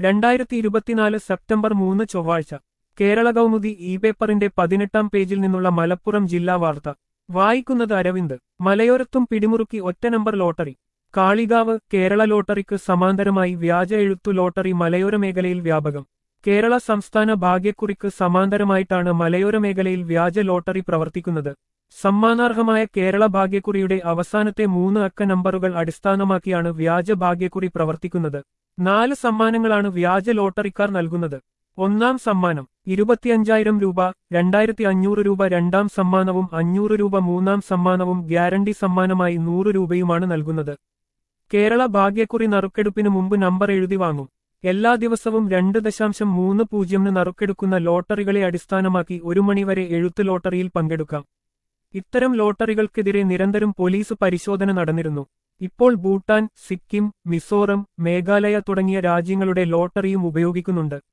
രണ്ടായിരത്തി ഇരുപത്തിനാല് സെപ്റ്റംബർ മൂന്ന് ചൊവ്വാഴ്ച കേരള കൗമുദി ഇ പേപ്പറിന്റെ പതിനെട്ടാം പേജിൽ നിന്നുള്ള മലപ്പുറം ജില്ലാ വാർത്ത വായിക്കുന്നത് അരവിന്ദ് മലയോരത്തും പിടിമുറുക്കി ഒറ്റ നമ്പർ ലോട്ടറി കാളികാവ് കേരള ലോട്ടറിക്ക് സമാന്തരമായി വ്യാജ എഴുത്തു ലോട്ടറി മലയോര മേഖലയിൽ വ്യാപകം കേരള സംസ്ഥാന ഭാഗ്യക്കുറിക്ക് സമാന്തരമായിട്ടാണ് മലയോര മേഖലയിൽ വ്യാജ ലോട്ടറി പ്രവർത്തിക്കുന്നത് സമ്മാനാർഹമായ കേരള ഭാഗ്യക്കുറിയുടെ അവസാനത്തെ മൂന്ന് അക്ക നമ്പറുകൾ അടിസ്ഥാനമാക്കിയാണ് വ്യാജ ഭാഗ്യക്കുറി പ്രവർത്തിക്കുന്നത് നാല് സമ്മാനങ്ങളാണ് വ്യാജ ലോട്ടറിക്കാർ നൽകുന്നത് ഒന്നാം സമ്മാനം ഇരുപത്തിയഞ്ചായിരം രൂപ രണ്ടായിരത്തി അഞ്ഞൂറ് രൂപ രണ്ടാം സമ്മാനവും അഞ്ഞൂറ് രൂപ മൂന്നാം സമ്മാനവും ഗ്യാരണ്ടി സമ്മാനമായി നൂറ് രൂപയുമാണ് നൽകുന്നത് കേരള ഭാഗ്യക്കുറി നറുക്കെടുപ്പിന് മുമ്പ് നമ്പർ എഴുതി വാങ്ങും എല്ലാ ദിവസവും രണ്ട് ദശാംശം മൂന്ന് പൂജ്യമിന് നറുക്കെടുക്കുന്ന ലോട്ടറികളെ അടിസ്ഥാനമാക്കി ഒരു മണിവരെ എഴുത്ത് ലോട്ടറിയിൽ പങ്കെടുക്കാം ഇത്തരം ലോട്ടറികൾക്കെതിരെ നിരന്തരം പോലീസ് പരിശോധന നടന്നിരുന്നു ഇപ്പോൾ ഭൂട്ടാൻ സിക്കിം മിസോറം മേഘാലയ തുടങ്ങിയ രാജ്യങ്ങളുടെ ലോട്ടറിയും ഉപയോഗിക്കുന്നുണ്ട്